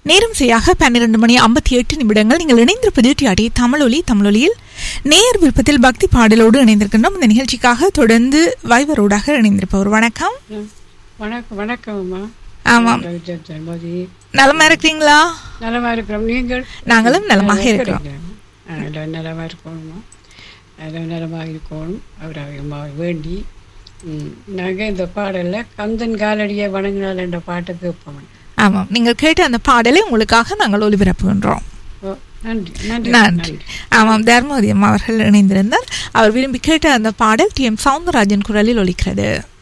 நேரம் சரியாக பன்னிரண்டு மணி ஐம்பத்தி எட்டு நிமிடங்கள் நீங்கள் இணைந்திருப்பது டிஆடி தமிழொலி தமிழொலியில் நேர் விருப்பத்தில் பக்தி பாடலோடு இணைந்திருக்கின்றோம் இந்த நிகழ்ச்சிக்காக தொடர்ந்து வைவரோடாக இணைந்திருப்பவர் வணக்கம் ம். வணக்கம் வணக்கம் அம்மா ஆமாம் ஜெயமதி நலமா இருக்கிறீங்களா நலமா இருக்கிறோம் நீங்கள் நாங்களும் நலமாக இருக்கிறோம் ஆ, எல்லாம் நலமா இருக்கணுமா எல்லாம் நலமாக இருக்கணும் அவர் அம்மா வேண்டி ம், நாங்க இந்த பாடல்ல கந்தன் காலடியை வணங்கினால் என்ற பாட்டை கேட்போம் ஆமாம் நீங்கள் கேட்ட அந்த பாடலை உங்களுக்காக நாங்கள் ஒளிபரப்புகின்றோம் ஓ, நன்றி நன்றி நன்றி ஆமாம் தர்மவதி அம்மா அவர்கள் இணைந்திருந்தார் அவர் விரும்பி கேட்ட அந்த பாடல் டி எம் சவுந்தரராஜன் குரலில் ஒலிக்கிறது